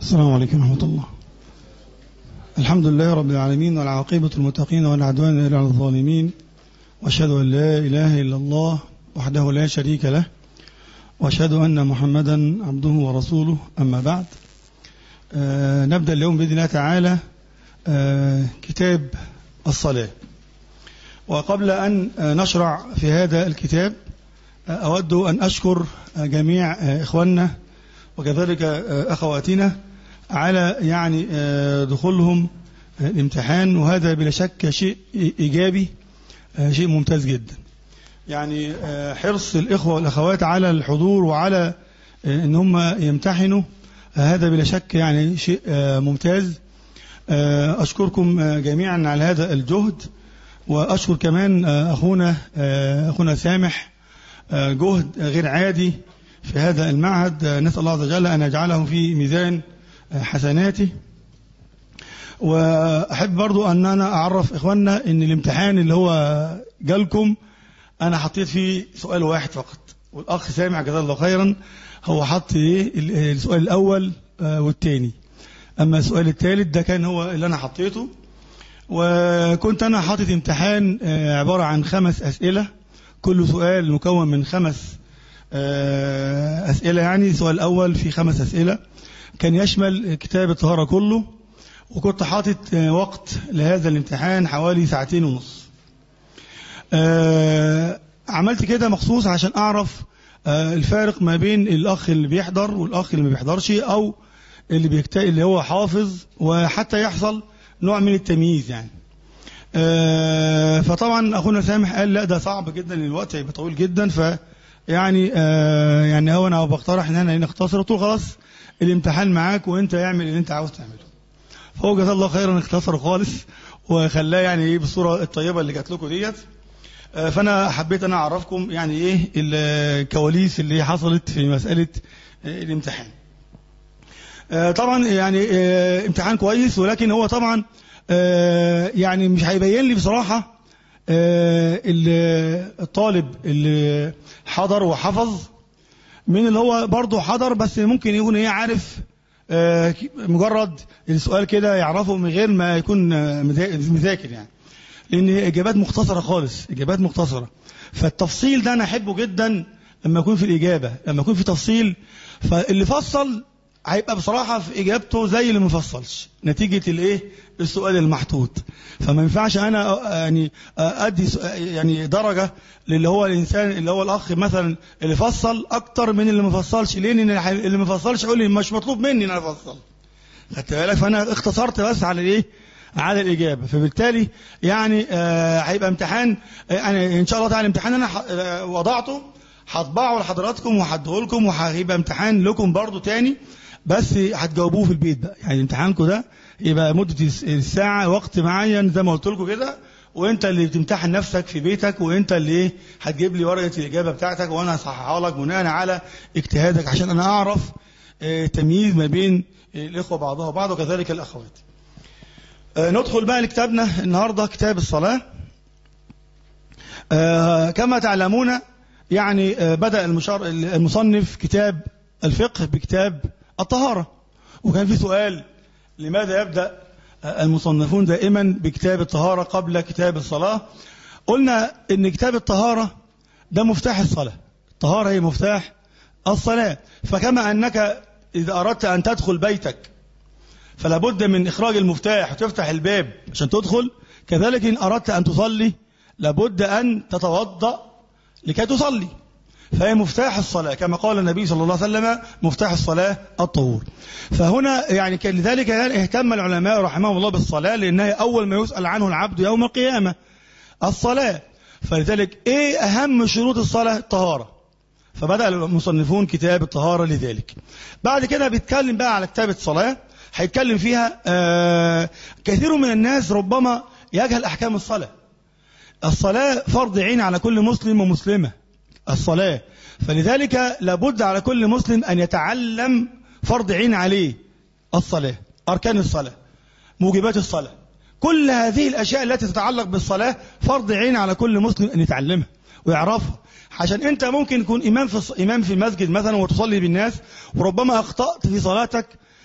السلام عليكم ورحمة الله الحمد لله رب العالمين والعاقبة المتقين والعدوان إلى الظالمين وأشهد أن لا إله إلا الله وحده لا شريك له وأشهد أن محمدا عبده ورسوله أما بعد آه نبدأ اليوم بإذن الله تعالى آه كتاب الصلاة وقبل أن آه نشرع في هذا الكتاب آه أود أن أشكر آه جميع آه إخواننا وكذلك آه أخواتنا على يعني آه دخولهم آه الامتحان وهذا بلا شك شيء إيجابي آه شيء ممتاز جدا يعني حرص الإخوة والأخوات على الحضور وعلى أن هم يمتحنوا هذا بلا شك يعني شيء ممتاز أشكركم جميعا على هذا الجهد وأشكر كمان أخونا أخونا سامح جهد غير عادي في هذا المعهد نسأل الله عز وجل أن يجعله في ميزان حسناته وأحب برضو أن أنا أعرف إخواننا أن الامتحان اللي هو جالكم أنا حطيت فيه سؤال واحد فقط والأخ سامع جزاه الله خيرا هو حط إيه السؤال الأول والثاني أما السؤال الثالث ده كان هو اللي أنا حطيته وكنت أنا حاطط امتحان عبارة عن خمس أسئلة كل سؤال مكون من خمس أسئلة يعني السؤال الأول في خمس أسئلة كان يشمل كتاب الطهارة كله وكنت حاطط وقت لهذا الامتحان حوالي ساعتين ونص آه عملت كده مخصوص عشان أعرف آه الفارق ما بين الأخ اللي بيحضر والأخ اللي ما بيحضرش أو اللي بيكت... اللي هو حافظ وحتى يحصل نوع من التمييز يعني آه فطبعا أخونا سامح قال لا ده صعب جدا الوقت هيبقى طويل جدا ف يعني آه يعني هو أنا بقترح إن احنا نختصر قلت له خلاص الامتحان معاك وأنت اعمل اللي أنت عاوز تعمله فهو جزاه الله خيرا اختصر خالص وخلاه يعني ايه بالصوره الطيبه اللي جات لكم ديت فانا حبيت انا اعرفكم يعني ايه الكواليس اللي حصلت في مساله الامتحان طبعا يعني امتحان كويس ولكن هو طبعا يعني مش هيبين لي بصراحه الطالب اللي حضر وحفظ من اللي هو برضه حضر بس ممكن يكون ايه عارف مجرد السؤال كده يعرفه من غير ما يكون مذاكر يعني لان اجابات مختصره خالص اجابات مختصره فالتفصيل ده انا احبه جدا لما يكون في الاجابه لما يكون في تفصيل فاللي فصل هيبقى بصراحه في اجابته زي اللي ما فصلش نتيجه الايه السؤال المحطوط فما ينفعش انا يعني ادي يعني درجه للي هو الانسان اللي هو الاخ مثلا اللي فصل اكتر من اللي ما فصلش لان اللي ما فصلش يقول لي مش مطلوب مني ان انا افصل خدت بالك فانا اختصرت بس على الايه على الاجابه فبالتالي يعني هيبقى آه امتحان يعني ان شاء الله تعالى الامتحان انا آه وضعته هطبعه لحضراتكم وهديه لكم وهيبقى امتحان لكم برضو تاني بس هتجاوبوه في البيت بقى يعني امتحانكم ده يبقى مدة الساعة وقت معين زي ما قلت لكم كده وانت اللي بتمتحن نفسك في بيتك وانت اللي ايه هتجيب لي ورقة الإجابة بتاعتك وانا هصححها لك بناء على اجتهادك عشان انا اعرف اه تمييز ما بين الاخوة بعضها وبعض وكذلك الاخوات اه ندخل بقى لكتابنا النهاردة كتاب الصلاة اه كما تعلمون يعني بدأ المشار المصنف كتاب الفقه بكتاب الطهارة وكان في سؤال لماذا يبدأ المصنفون دائما بكتاب الطهارة قبل كتاب الصلاة قلنا ان كتاب الطهارة ده مفتاح الصلاة الطهارة هي مفتاح الصلاة فكما أنك إذا أردت أن تدخل بيتك فلا بد من إخراج المفتاح وتفتح الباب عشان تدخل كذلك إن أردت أن تصلي لابد أن تتوضأ لكي تصلي فهي مفتاح الصلاة كما قال النبي صلى الله عليه وسلم مفتاح الصلاة الطهور فهنا يعني لذلك اهتم العلماء رحمهم الله بالصلاة لأنها أول ما يسأل عنه العبد يوم القيامة الصلاة فلذلك ايه أهم شروط الصلاة الطهارة فبدأ المصنفون كتاب الطهارة لذلك بعد كده بيتكلم بقى على كتاب الصلاة هيتكلم فيها آه كثير من الناس ربما يجهل أحكام الصلاة الصلاة فرض عين على كل مسلم ومسلمة الصلاة فلذلك لابد على كل مسلم أن يتعلم فرض عين عليه الصلاة أركان الصلاة موجبات الصلاة كل هذه الأشياء التي تتعلق بالصلاة فرض عين على كل مسلم أن يتعلمها ويعرفها عشان أنت ممكن تكون إمام في إمام في المسجد مثلا وتصلي بالناس وربما أخطأت في صلاتك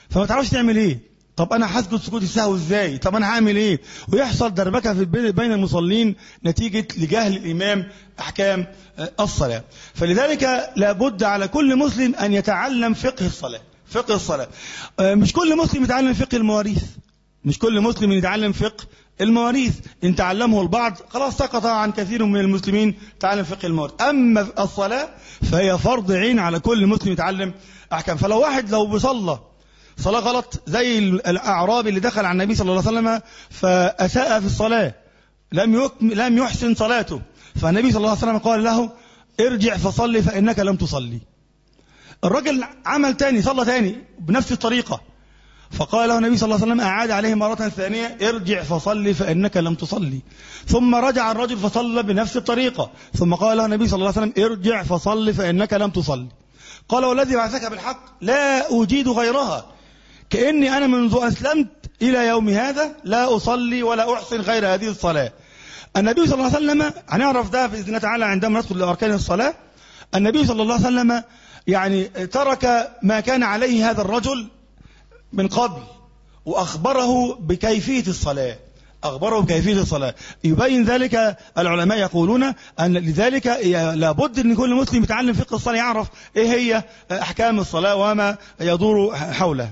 فما تعرفش تعمل ايه طب انا هسجد سجود السهو ازاي طب انا هعمل ايه ويحصل دربكه في البين- بين المصلين نتيجه لجهل الامام احكام آه، الصلاه فلذلك لابد على كل مسلم ان يتعلم فقه الصلاه فقه الصلاه آه، مش كل مسلم يتعلم فقه المواريث مش كل مسلم يتعلم فقه المواريث ان تعلمه البعض خلاص سقط عن كثير من المسلمين تعلم فقه المواريث اما الصلاه فهي فرض عين على كل مسلم يتعلم احكام فلو واحد لو بيصلى صلاة غلط زي الأعرابي اللي دخل على النبي صلى الله عليه وسلم فأساء في الصلاة لم يكمل لم يحسن صلاته فالنبي صلى الله عليه وسلم قال له ارجع فصلي فإنك لم تصلي الرجل عمل تاني صلى تاني بنفس الطريقة فقال له النبي صلى الله عليه وسلم أعاد عليه مرة ثانية ارجع فصلي فإنك لم تصلي ثم رجع الرجل فصلى بنفس الطريقة ثم قال له النبي صلى الله عليه وسلم ارجع فصلي فإنك لم تصلي قال والذي بعثك بالحق لا أجيد غيرها كأني أنا منذ أسلمت إلى يوم هذا لا أصلي ولا أحسن غير هذه الصلاة النبي صلى الله عليه وسلم هنعرف ده بإذن الله تعالى عندما ندخل لأركان الصلاة النبي صلى الله عليه وسلم يعني ترك ما كان عليه هذا الرجل من قبل وأخبره بكيفية الصلاة أخبره بكيفية الصلاة يبين ذلك العلماء يقولون أن لذلك لابد أن كل مسلم يتعلم فقه الصلاة يعرف إيه هي أحكام الصلاة وما يدور حولها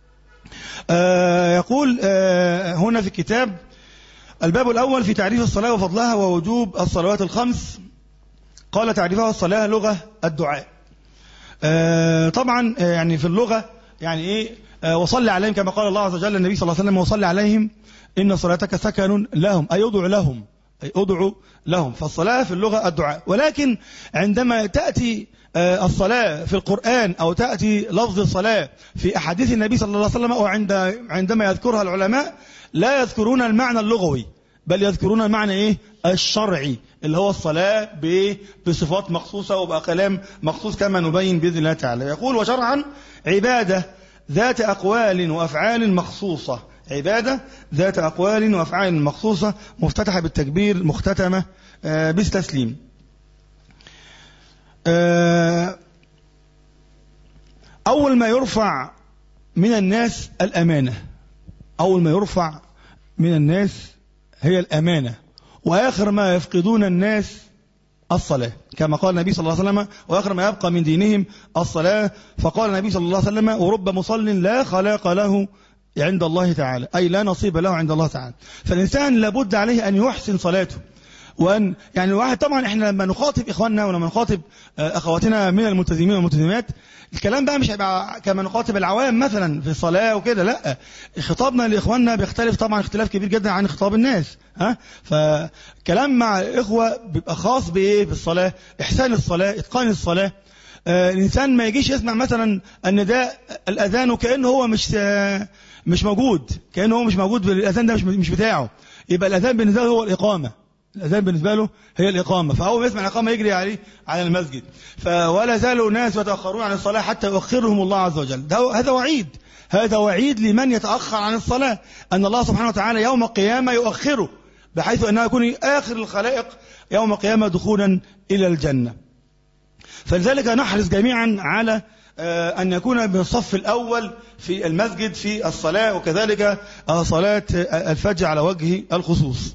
آه يقول آه هنا في الكتاب الباب الأول في تعريف الصلاة وفضلها ووجوب الصلوات الخمس قال تعريفها الصلاة لغة الدعاء آه طبعا يعني في اللغة يعني إيه وصلي عليهم كما قال الله عز وجل النبي صلى الله عليه وسلم وصلي عليهم إن صلاتك سكن لهم أي ادعو لهم أي ادعو لهم فالصلاة في اللغة الدعاء ولكن عندما تأتي الصلاة في القرآن أو تأتي لفظ الصلاة في أحاديث النبي صلى الله عليه وسلم أو عند عندما يذكرها العلماء لا يذكرون المعنى اللغوي بل يذكرون المعنى إيه الشرعي اللي هو الصلاة بصفات مخصوصة وبقى كلام مخصوص كما نبين بإذن الله تعالى يقول وشرعا عبادة ذات أقوال وأفعال مخصوصة عبادة ذات أقوال وأفعال مخصوصة مفتتحة بالتكبير مختتمة بالتسليم أول ما يرفع من الناس الأمانة أول ما يرفع من الناس هي الأمانة وآخر ما يفقدون الناس الصلاة كما قال النبي صلى الله عليه وسلم وآخر ما يبقى من دينهم الصلاة فقال النبي صلى الله عليه وسلم ورب مصل لا خلاق له عند الله تعالى أي لا نصيب له عند الله تعالى فالإنسان لابد عليه أن يحسن صلاته وأن يعني الواحد طبعا احنا لما نخاطب إخواننا ولما نخاطب أخواتنا من الملتزمين والملتزمات الكلام بقى مش هيبقى كما نخاطب العوام مثلا في الصلاة وكده لا خطابنا لإخواننا بيختلف طبعا اختلاف كبير جدا عن خطاب الناس ها فكلام مع الإخوة بيبقى خاص بإيه بالصلاة إحسان الصلاة إتقان الصلاة آه الإنسان ما يجيش يسمع مثلا النداء الأذان وكأنه هو مش آه مش موجود كأنه هو مش موجود الأذان ده مش مش بتاعه يبقى الأذان بالنسبة له هو الإقامة الأذان بالنسبة له هي الإقامة فأول ما يسمع الإقامة يجري عليه على المسجد ولا زالوا ناس يتأخرون عن الصلاة حتى يؤخرهم الله عز وجل هذا وعيد هذا وعيد لمن يتأخر عن الصلاة أن الله سبحانه وتعالى يوم القيامة يؤخره بحيث أنه يكون آخر الخلائق يوم القيامة دخولا إلى الجنة فلذلك نحرص جميعا على أن يكون من الصف الأول في المسجد في الصلاة وكذلك صلاة الفجر على وجه الخصوص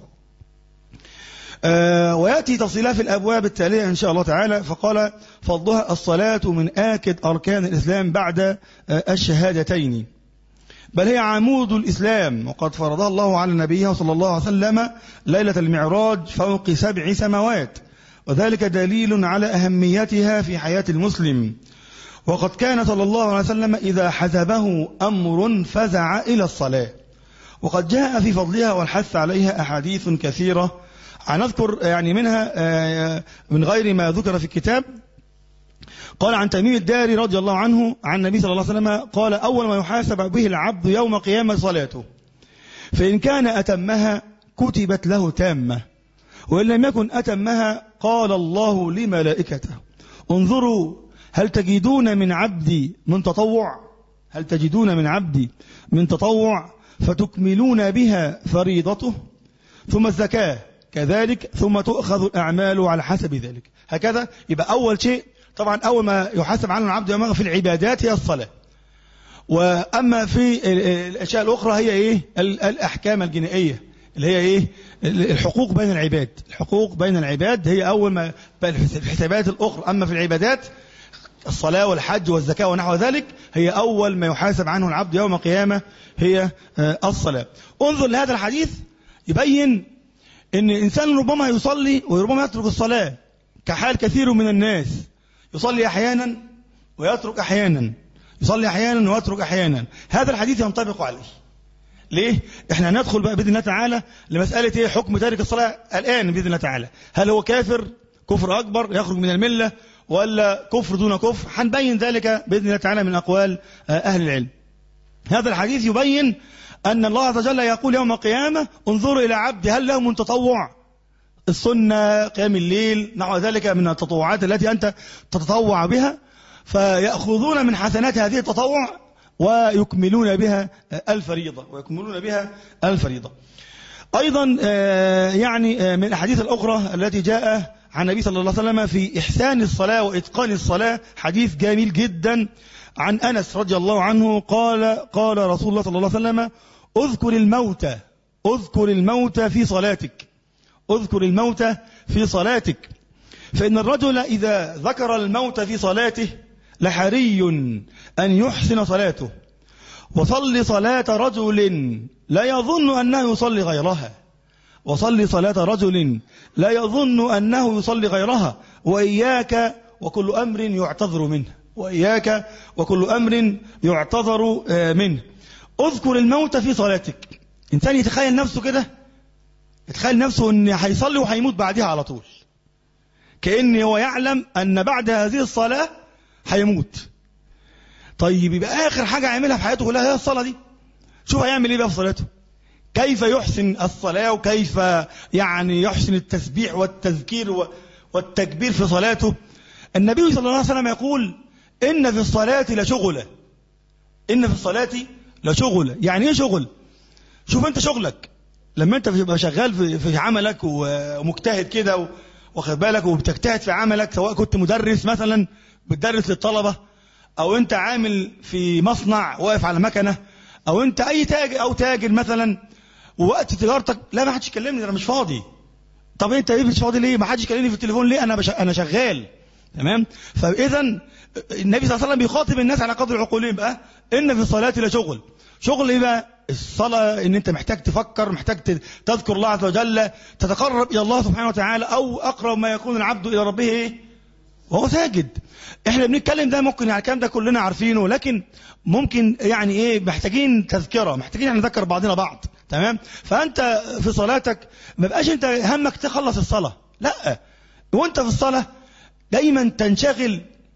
ويأتي تفصيلها في الأبواب التالية إن شاء الله تعالى فقال فضلها الصلاة من آكد أركان الإسلام بعد الشهادتين بل هي عمود الإسلام وقد فرضها الله على نبيه صلى الله عليه وسلم ليلة المعراج فوق سبع سماوات وذلك دليل على أهميتها في حياة المسلم وقد كان صلى الله عليه وسلم إذا حزبه أمر فزع إلى الصلاة وقد جاء في فضلها والحث عليها أحاديث كثيرة هنذكر يعني منها من غير ما ذكر في الكتاب قال عن تميم الداري رضي الله عنه عن النبي صلى الله عليه وسلم قال أول ما يحاسب به العبد يوم قيامة صلاته فإن كان أتمها كتبت له تامة وإن لم يكن أتمها قال الله لملائكته انظروا هل تجدون من عبدي من تطوع هل تجدون من عبدي من تطوع فتكملون بها فريضته ثم الزكاة كذلك ثم تؤخذ الأعمال على حسب ذلك هكذا يبقى أول شيء طبعا أول ما يحاسب عنه العبد يوم في العبادات هي الصلاة وأما في الأشياء الأخرى هي إيه الأحكام الجنائية اللي هي إيه الحقوق بين العباد الحقوق بين العباد هي أول ما في الحسابات الأخرى أما في العبادات الصلاة والحج والزكاة ونحو ذلك هي أول ما يحاسب عنه العبد يوم القيامة هي الصلاة انظر لهذا الحديث يبين أن الإنسان ربما يصلي وربما يترك الصلاة كحال كثير من الناس يصلي أحيانا ويترك أحيانا يصلي أحيانا ويترك أحيانا هذا الحديث ينطبق عليه ليه؟ احنا هندخل بقى بإذن الله تعالى لمسألة ايه حكم تارك الصلاة الآن بإذن الله تعالى هل هو كافر كفر أكبر يخرج من الملة ولا كفر دون كفر هنبين ذلك بإذن الله تعالى من أقوال أهل العلم هذا الحديث يبين أن الله عز وجل يقول يوم القيامة انظروا إلى عبدي هل له من تطوع السنة قيام الليل نحو ذلك من التطوعات التي أنت تتطوع بها فيأخذون من حسنات هذه التطوع ويكملون بها الفريضة ويكملون بها الفريضة أيضا يعني من الأحاديث الأخرى التي جاء عن النبي صلى الله عليه وسلم في إحسان الصلاة وإتقان الصلاة حديث جميل جدا عن أنس رضي الله عنه قال قال رسول الله صلى الله عليه وسلم اذكر الموت اذكر الموت في صلاتك اذكر الموت في صلاتك فإن الرجل إذا ذكر الموت في صلاته لحري أن يحسن صلاته وصل صلاة رجل لا يظن أنه يصلي غيرها وصل صلاة رجل لا يظن أنه يصلي غيرها وإياك وكل أمر يعتذر منه وإياك وكل أمر يعتذر منه اذكر الموت في صلاتك إنسان يتخيل نفسه كده يتخيل نفسه أن هيصلي وهيموت بعدها على طول كأن هو يعلم أن بعد هذه الصلاة هيموت طيب يبقى آخر حاجة يعملها في حياته كلها هي الصلاة دي شوف هيعمل إيه بقى في صلاته كيف يحسن الصلاة وكيف يعني يحسن التسبيح والتذكير والتكبير في صلاته النبي صلى الله عليه وسلم يقول إن في الصلاة لشغلة إن في الصلاة لشغلة يعني إيه شغل شوف أنت شغلك لما أنت بتبقى شغال في, في عملك ومجتهد كده واخد بالك وبتجتهد في عملك سواء كنت مدرس مثلا بتدرس للطلبة أو أنت عامل في مصنع واقف على مكنة أو أنت أي تاجر أو تاجر مثلا ووقت تجارتك لا ما حدش يكلمني انا مش فاضي طب انت ايه مش فاضي ليه ما حدش يكلمني في التليفون ليه انا بش... انا شغال تمام فاذا النبي صلى الله عليه وسلم بيخاطب الناس على قدر عقولهم بقى ان في الصلاه لشغل شغل ايه بقى الصلاه ان انت محتاج تفكر محتاج تذكر الله عز وجل تتقرب الى الله سبحانه وتعالى او اقرب ما يكون العبد الى ربه ايه وهو ساجد احنا بنتكلم ده ممكن يعني الكلام ده كلنا عارفينه لكن ممكن يعني ايه محتاجين تذكره محتاجين يعني نذكر بعضنا بعض تمام فانت في صلاتك ما بقاش انت همك تخلص الصلاه لا وانت في الصلاه دايما تنشغل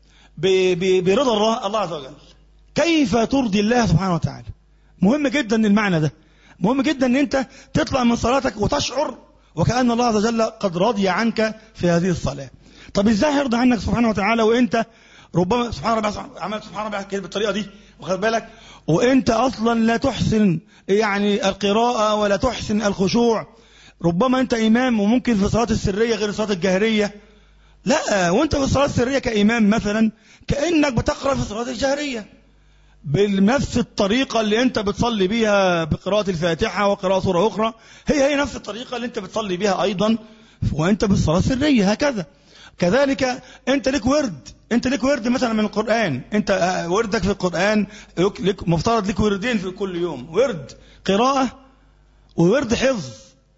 برضا الله الله عز وجل كيف ترضي الله سبحانه وتعالى مهم جدا المعنى ده مهم جدا ان انت تطلع من صلاتك وتشعر وكأن الله عز وجل قد رضي عنك في هذه الصلاة طب ازاي هيرضى عنك سبحانه وتعالى وانت ربما سبحان الله عملت سبحان الله كده بالطريقه دي واخد بالك وانت اصلا لا تحسن يعني القراءه ولا تحسن الخشوع ربما انت امام وممكن في الصلاه السريه غير الصلاه الجهريه لا وانت في الصلاه السريه كامام مثلا كانك بتقرا في الصلاه الجهريه بنفس الطريقة اللي انت بتصلي بيها بقراءة الفاتحة وقراءة سورة أخرى هي هي نفس الطريقة اللي انت بتصلي بيها أيضا وانت بالصلاة السرية هكذا كذلك انت لك ورد انت لك ورد مثلا من القرآن انت وردك في القرآن لك مفترض لك وردين في كل يوم ورد قراءة وورد حفظ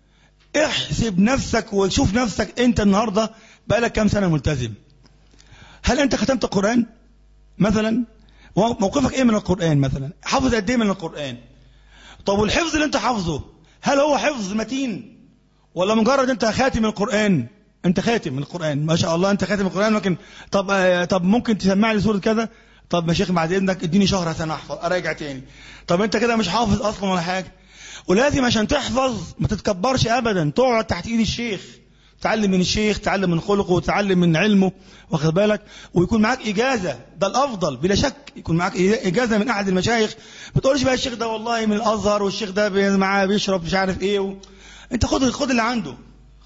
احسب نفسك وشوف نفسك انت النهاردة بقالك كام سنة ملتزم هل انت ختمت القرآن مثلا موقفك ايه من القرآن مثلا حافظ قد ايه من القرآن طب والحفظ اللي انت حافظه هل هو حفظ متين ولا مجرد انت خاتم القرآن انت خاتم من القرآن ما شاء الله انت خاتم القرآن لكن طب آه طب ممكن تسمع لي سورة كذا طب يا شيخ بعد اذنك اديني شهر عشان احفظ اراجع تاني طب انت كده مش حافظ اصلا ولا حاجة ولازم عشان تحفظ ما تتكبرش ابدا تقعد تحت ايد الشيخ تعلم من الشيخ تعلم من خلقه وتعلم من علمه واخد بالك ويكون معاك إجازة ده الأفضل بلا شك يكون معاك إجازة من أحد المشايخ ما تقولش بقى الشيخ ده والله من الأزهر والشيخ ده معاه بيشرب مش عارف إيه و... أنت خد خد اللي عنده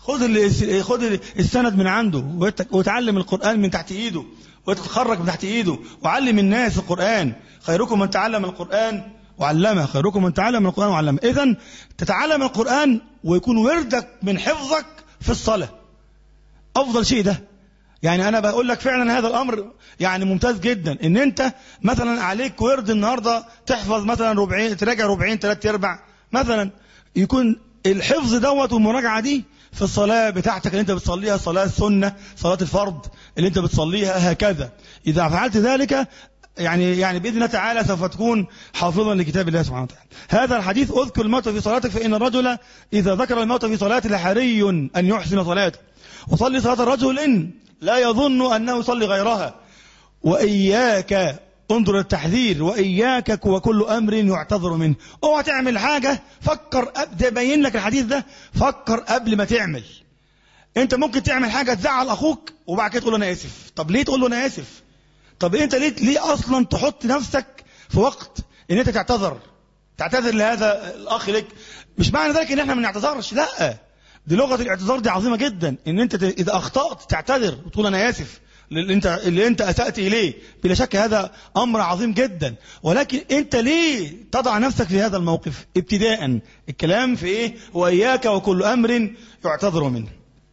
خد ال- خد ال- السند من عنده وت- وتعلم القرآن من تحت ايده وتتخرج من تحت ايده وعلم الناس القرآن خيركم من تعلم القرآن وعلمه خيركم من تعلم القرآن وعلمه اذا تتعلم القرآن ويكون وردك من حفظك في الصلاة افضل شيء ده يعني انا بقول لك فعلا هذا الامر يعني ممتاز جدا ان انت مثلا عليك ورد النهارده تحفظ مثلا ربعين تراجع ربعين ثلاث ارباع مثلا يكون الحفظ دوت والمراجعه دي في الصلاه بتاعتك اللي انت بتصليها صلاه السنه صلاه الفرض اللي انت بتصليها هكذا اذا فعلت ذلك يعني يعني باذن الله تعالى سوف تكون حافظا لكتاب الله سبحانه وتعالى. هذا الحديث اذكر الموت في صلاتك فان الرجل اذا ذكر الموت في صلاته لحري ان يحسن صلاته. وصلي صلاه الرجل لا يظن انه يصلي غيرها. واياك انظر التحذير واياك وكل امر يعتذر منه. اوعى تعمل حاجه فكر أب- تبين لك الحديث ده فكر قبل ما تعمل. انت ممكن تعمل حاجه تزعل اخوك وبعد كده تقول له انا اسف. طب ليه تقول له انا اسف؟ طب انت ليه ليه اصلا تحط نفسك في وقت ان انت تعتذر تعتذر لهذا الاخ لك مش معنى ذلك ان احنا ما نعتذرش لا دي لغه الاعتذار دي عظيمه جدا ان انت ت- اذا اخطات تعتذر وتقول انا اسف اللي انت اللي انت اسات اليه بلا شك هذا امر عظيم جدا ولكن انت ليه تضع نفسك في هذا الموقف ابتداء الكلام في ايه واياك وكل امر يعتذر منه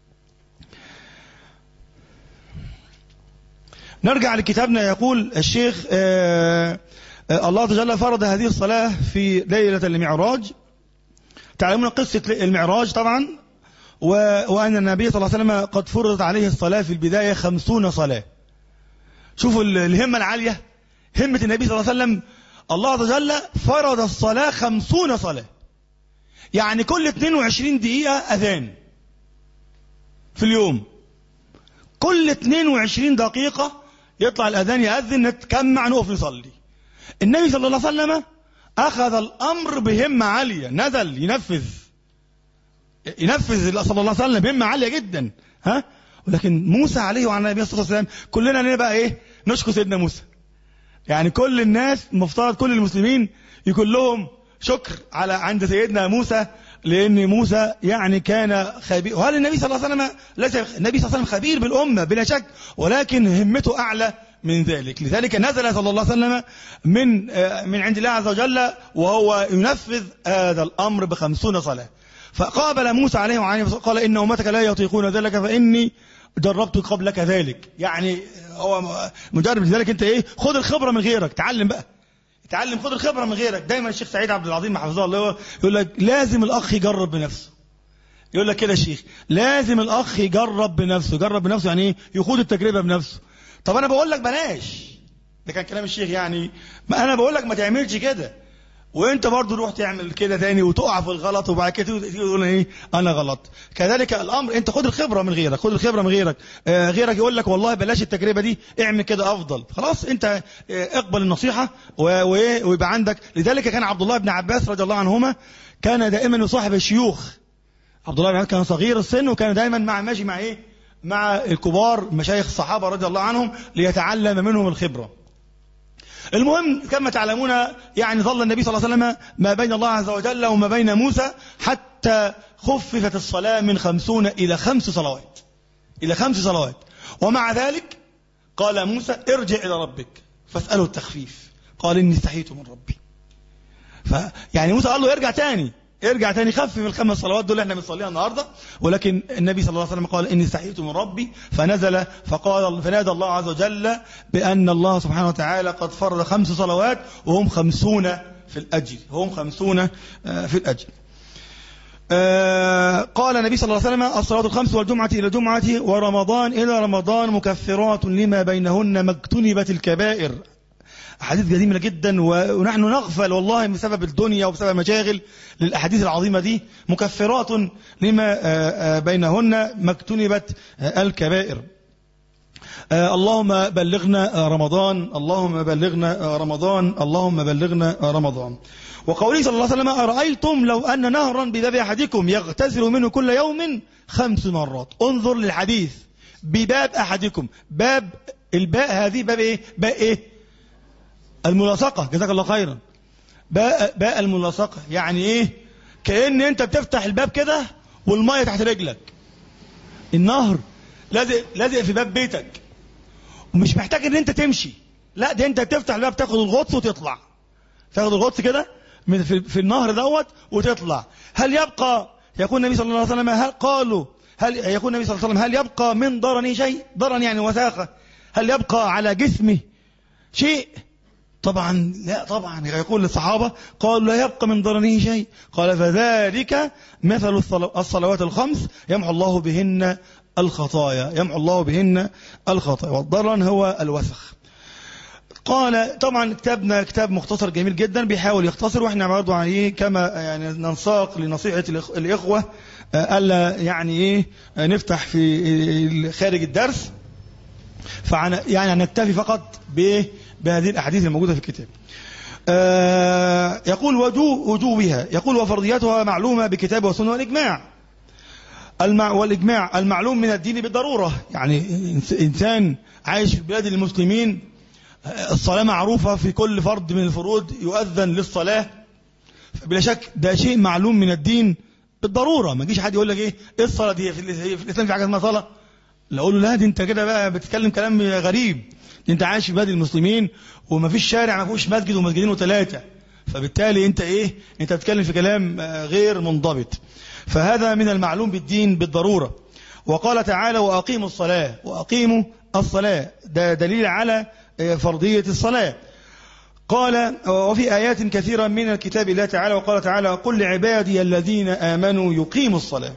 نرجع لكتابنا يقول الشيخ آه آه الله جل فرض هذه الصلاة في ليلة المعراج تعلمون قصة المعراج طبعا و... وأن النبي صلى الله عليه وسلم قد فرضت عليه الصلاة في البداية خمسون صلاة شوفوا ال- الهمة العالية همة النبي صلى الله عليه وسلم الله عز وجل فرض الصلاة خمسون صلاة يعني كل 22 دقيقة أذان في اليوم كل 22 دقيقة يطلع الأذان يأذن نتجمع نقف نصلي النبي صلى الله عليه وسلم أخذ الأمر بهمة عالية نزل ينفذ ينفذ صلى الله عليه وسلم بهمة عالية جدا ها ولكن موسى عليه وعلى النبي صلى الله عليه وسلم كلنا نبقى ايه نشكر سيدنا موسى يعني كل الناس مفترض كل المسلمين يكون لهم شكر على عند سيدنا موسى لان موسى يعني كان خبير وهل النبي صلى الله عليه وسلم ليس النبي صلى الله عليه وسلم خبير بالامه بلا شك ولكن همته اعلى من ذلك لذلك نزل صلى الله عليه وسلم من آه، من عند الله عز وجل وهو ينفذ هذا الامر بخمسون صلاه فقابل موسى عليه وعليه وسلم قال ان امتك لا يطيقون ذلك فاني جربت قبلك ذلك يعني هو مجرب لذلك انت ايه خد الخبره من غيرك تعلم بقى تعلم خد الخبره من غيرك دايما الشيخ سعيد عبد العظيم حفظه الله يقول لك لازم الاخ يجرب بنفسه يقول لك كده يا شيخ لازم الاخ يجرب بنفسه يجرب بنفسه يعني ايه يخوض التجربه بنفسه طب انا بقول لك بلاش ده كان كلام الشيخ يعني ما انا بقول لك ما تعملش كده وانت برضو روح تعمل كده تاني وتقع في الغلط وبعد كده تيجي تقول ايه انا غلط كذلك الامر انت خد الخبره من غيرك خد الخبره من غيرك آه غيرك يقول لك والله بلاش التجربه دي اعمل كده افضل خلاص انت آه اقبل النصيحه و- وايه ويبقى عندك لذلك كان عبد الله بن عباس رضي الله عنهما كان دائما يصاحب الشيوخ عبد الله بن عباس كان صغير السن وكان دايما مع ماشي مع ايه مع الكبار مشايخ الصحابه رضي الله عنهم ليتعلم منهم الخبره المهم كما تعلمون يعني ظل النبي صلى الله عليه وسلم ما بين الله عز وجل وما بين موسى حتى خففت الصلاة من خمسون إلى خمس صلوات إلى خمس صلوات ومع ذلك قال موسى ارجع إلى ربك فاسأله التخفيف قال إني استحيت من ربي فيعني موسى قال له ارجع تاني ارجع تاني خفف الخمس صلوات دول اللي احنا بنصليها النهارده ولكن النبي صلى الله عليه وسلم قال اني استحييت من ربي فنزل فقال فنادى الله عز وجل بان الله سبحانه وتعالى قد فرض خمس صلوات وهم خمسون في الاجر هم خمسون آه، في الاجر آه، قال النبي صلى الله عليه وسلم الصلاة الخمس والجمعة إلى الجمعة ورمضان إلى رمضان مكفرات لما بينهن ما اجتنبت الكبائر أحاديث جميلة جدا و- ونحن نغفل والله بسبب الدنيا وبسبب المشاغل للأحاديث العظيمة دي مكفرات لما آه، آه، بينهن ما اجتنبت آه، الكبائر آه، اللهم بلغنا آه، رمضان اللهم بلغنا آه، رمضان اللهم بلغنا آه، رمضان وقوله صلى الله عليه وسلم أرأيتم لو أن نهرا بباب أحدكم يغتسل منه كل يوم خمس مرات انظر للحديث بباب أحدكم باب الباء هذه باب إيه باء إيه الملاصقة جزاك الله خيرا باء باء الملاصقة يعني إيه كأن أنت بتفتح الباب كده والمية تحت رجلك النهر لازق لازق في باب بيتك ومش محتاج ان انت تمشي لا ده انت تفتح الباب تاخد الغطس وتطلع تاخد الغطس كده من في, في النهر دوت وتطلع هل يبقى يقول النبي صلى الله عليه وسلم هل قالوا هل يقول النبي صلى الله عليه وسلم هل يبقى من ضرني شيء ضرن يعني وثاقة هل يبقى على جسمه شيء طبعا لا طبعا يقول للصحابة قالوا لا يبقى من ضرنه شيء قال فذلك مثل الصلوات الخمس يمحو الله بهن الخطايا يمحو الله بهن الخطايا والضرن هو الوسخ قال طبعا كتابنا كتاب مختصر جميل جدا بيحاول يختصر واحنا برضه عليه كما يعني ننساق لنصيحة الإخوة ألا يعني إيه نفتح في خارج الدرس فعن يعني نكتفي فقط بإيه بهذه الأحاديث الموجودة في الكتاب آه يقول وجوه وجوبها يقول وفرضياتها معلومة بكتاب والسنة والإجماع المع والإجماع المعلوم من الدين بالضرورة يعني إنسان عايش في بلاد المسلمين الصلاة معروفة في كل فرد من الفروض يؤذن للصلاة بلا شك ده شيء معلوم من الدين بالضرورة ما يجيش حد يقول لك ايه ايه الصلاة دي في الإسلام في حاجة اسمها صلاة لا اقول له لا دي انت كده بقى بتتكلم كلام غريب انت عايش في بلاد المسلمين وما فيش شارع ما فيهوش مسجد ومسجدين وثلاثة فبالتالي انت ايه انت بتتكلم في كلام غير منضبط فهذا من المعلوم بالدين بالضرورة وقال تعالى وأقيموا الصلاة وأقيموا الصلاة ده دليل على فرضية الصلاة قال وفي آيات كثيرة من الكتاب الله تعالى وقال تعالى قل لعبادي الذين آمنوا يقيموا الصلاة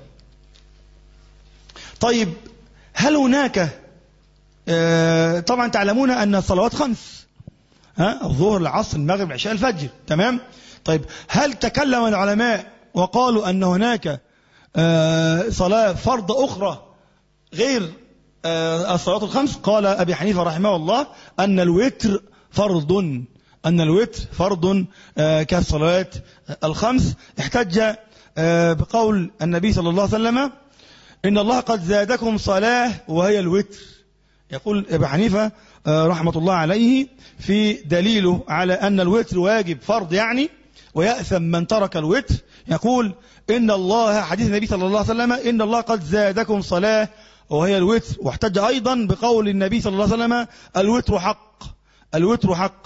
طيب هل هناك طبعا تعلمون أن الصلوات خمس ها الظهر العصر المغرب العشاء الفجر تمام طيب هل تكلم العلماء وقالوا أن هناك صلاة فرض أخرى غير الصلاة الخمس قال أبي حنيفة رحمه الله أن الوتر فرض أن الوتر فرض كالصلوات الخمس احتج بقول النبي صلى الله عليه وسلم إن الله قد زادكم صلاة وهي الوتر يقول أبي حنيفة رحمة الله عليه في دليله على أن الوتر واجب فرض يعني ويأثم من ترك الوتر يقول إن الله حديث النبي صلى الله عليه وسلم إن الله قد زادكم صلاة وهي الوتر واحتج أيضا بقول النبي صلى الله عليه وسلم الوتر حق الوتر حق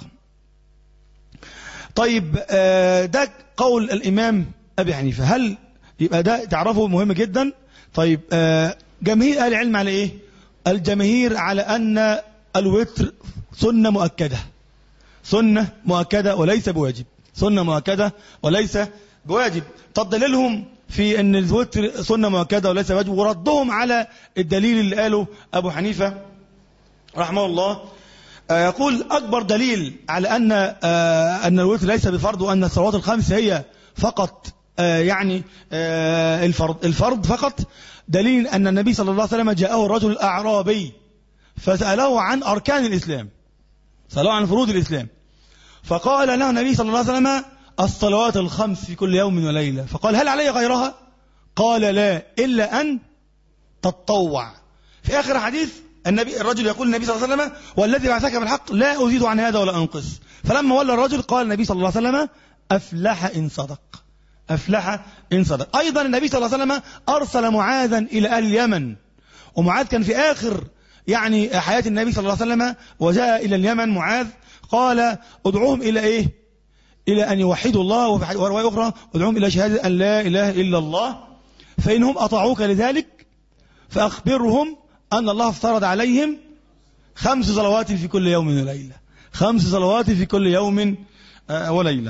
طيب ده قول الإمام أبي حنيفة هل يبقى ده تعرفه مهم جدا طيب جماهير أهل العلم على إيه الجماهير على أن الوتر سنة مؤكدة سنة مؤكدة وليس بواجب سنة مؤكدة وليس بواجب طب دليلهم في أن الوتر سنة مؤكدة وليس واجب وردهم على الدليل اللي قاله أبو حنيفة رحمه الله يقول أكبر دليل على أن أن الوتر ليس بفرض وأن الصلوات الخمس هي فقط يعني الفرض الفرض فقط دليل أن النبي صلى الله عليه وسلم جاءه الرجل الأعرابي فسأله عن أركان الإسلام سأله عن فروض الإسلام فقال له النبي صلى الله عليه وسلم الصلوات الخمس في كل يوم وليلة فقال هل علي غيرها قال لا إلا أن تتطوع في آخر حديث النبي الرجل يقول النبي صلى الله عليه وسلم والذي بعثك بالحق لا أزيد عن هذا ولا أنقص فلما ولى الرجل قال النبي صلى الله عليه وسلم أفلح إن صدق أفلح إن صدق أيضا النبي صلى الله عليه وسلم أرسل معاذا إلى أهل اليمن ومعاذ كان في آخر يعني حياة النبي صلى الله عليه وسلم وجاء إلى اليمن معاذ قال ادعوهم إلى إيه إلى أن يوحدوا الله وفي رواية أخرى ادعوهم إلى شهادة أن لا إله إلا الله فإنهم أطاعوك لذلك فأخبرهم أن الله افترض عليهم خمس صلوات في كل يوم وليلة خمس صلوات في كل يوم وليلة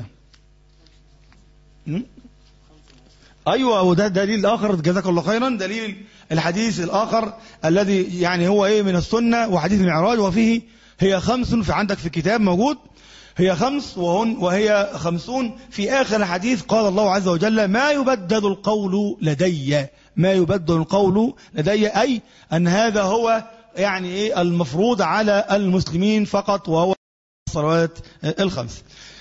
أيوة وده دليل آخر جزاك الله خيرا دليل الحديث الآخر الذي يعني هو إيه من السنة وحديث المعراج وفيه هي خمس في عندك في الكتاب موجود هي خمس وهن وهي خمسون في آخر الحديث قال الله عز وجل ما يبدل القول لدي ما يبدل القول لدي أي أن هذا هو يعني إيه المفروض على المسلمين فقط وهو الصلوات الخمس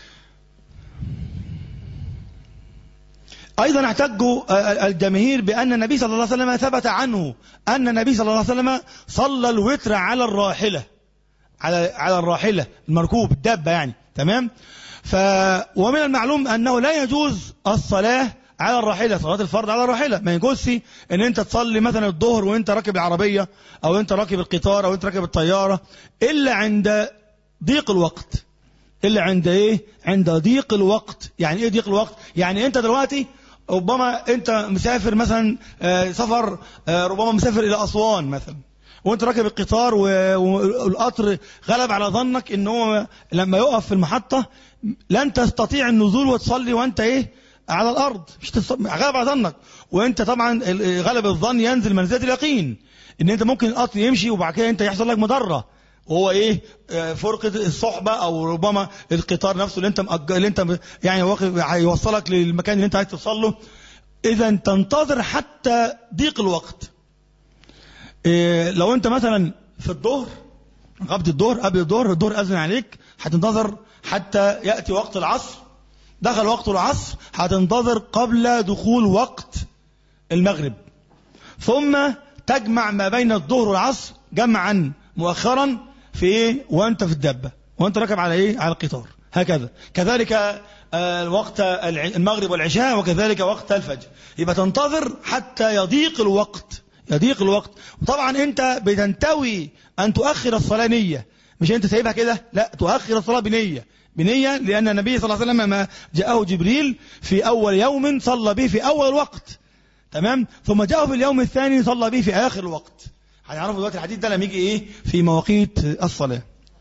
أيضا احتجوا الجماهير بأن النبي صلى الله عليه وسلم ثبت عنه أن النبي صلى الله عليه وسلم صلى الوتر على الراحلة على على الراحلة المركوب الدابة يعني تمام ف ومن المعلوم أنه لا يجوز الصلاة على الراحلة صلاة الفرض على الراحلة ما يجوزش ان انت تصلي مثلا الظهر وانت راكب العربية او انت راكب القطار او انت راكب الطيارة الا عند ضيق الوقت الا عند ايه عند ضيق الوقت يعني ايه ضيق الوقت يعني انت دلوقتي ربما انت مسافر مثلا آه، سفر آه، ربما مسافر الى اسوان مثلا وانت راكب القطار و- والقطر غلب على ظنك ان هو لما يقف في المحطة لن تستطيع النزول وتصلي وانت ايه على الارض مش تص... غلب على ظنك وانت طبعا ال- غلب الظن ينزل منزلة اليقين ان انت ممكن القطر يمشي وبعد كده انت يحصل لك مضرة وهو ايه آه، فرقة الصحبة او ربما القطار نفسه اللي انت مأج... اللي انت م- يعني واقف هيوصلك للمكان اللي انت عايز توصل له اذا تنتظر حتى ضيق الوقت إيه لو انت مثلا في الظهر قبل الظهر قبل الظهر الظهر اذن عليك هتنتظر حتى ياتي وقت العصر دخل وقت العصر هتنتظر قبل دخول وقت المغرب ثم تجمع ما بين الظهر والعصر جمعا مؤخرا في ايه وانت في الدبه وانت راكب على ايه على القطار هكذا كذلك آه، وقت الع- المغرب والعشاء وكذلك وقت الفجر يبقى تنتظر حتى يضيق الوقت يضيق الوقت وطبعا انت بتنتوي ان تؤخر الصلاه نيه مش انت سايبها كده لا تؤخر الصلاه بنيه بنيه لان النبي صلى الله عليه وسلم ما جاءه جبريل في اول يوم صلى به في اول الوقت تمام ثم جاءه في اليوم الثاني صلى به في اخر الوقت هنعرفوا دلوقتي الحديث ده لما يجي ايه في مواقيت الصلاه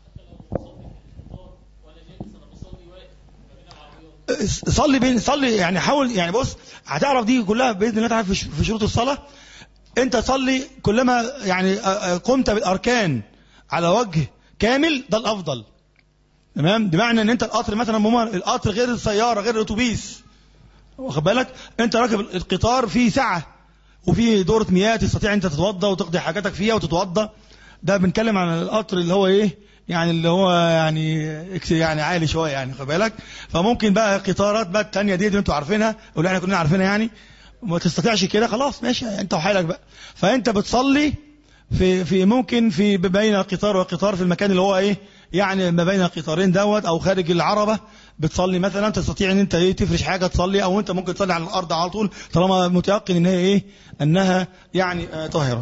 صلي بين صلي يعني حاول يعني بص هتعرف دي كلها باذن الله تعالى في ش- في شروط الصلاه انت صلي كلما يعني آه، آه، قمت بالاركان على وجه كامل ده الافضل تمام بمعنى ان انت القطر مثلا ماما القطر غير السياره غير الاتوبيس واخد بالك انت راكب القطار فيه سعه وفيه دوره مياه تستطيع انت تتوضا وتقضي حاجاتك فيها وتتوضا ده بنتكلم عن القطر اللي هو ايه يعني اللي هو يعني إكس- يعني عالي شويه يعني خد بالك فممكن بقى قطارات بقى الثانيه دي اللي انتوا عارفينها واللي احنا كنا عارفينها يعني ما تستطيعش كده خلاص ماشي انت وحالك بقى فانت بتصلي في في ممكن في بين القطار والقطار في المكان اللي هو ايه يعني ما بين القطارين دوت او خارج العربه بتصلي مثلا تستطيع ان انت ايه تفرش حاجه تصلي او انت ممكن تصلي على الارض على طول طالما متيقن ان هي ايه انها يعني آه طاهره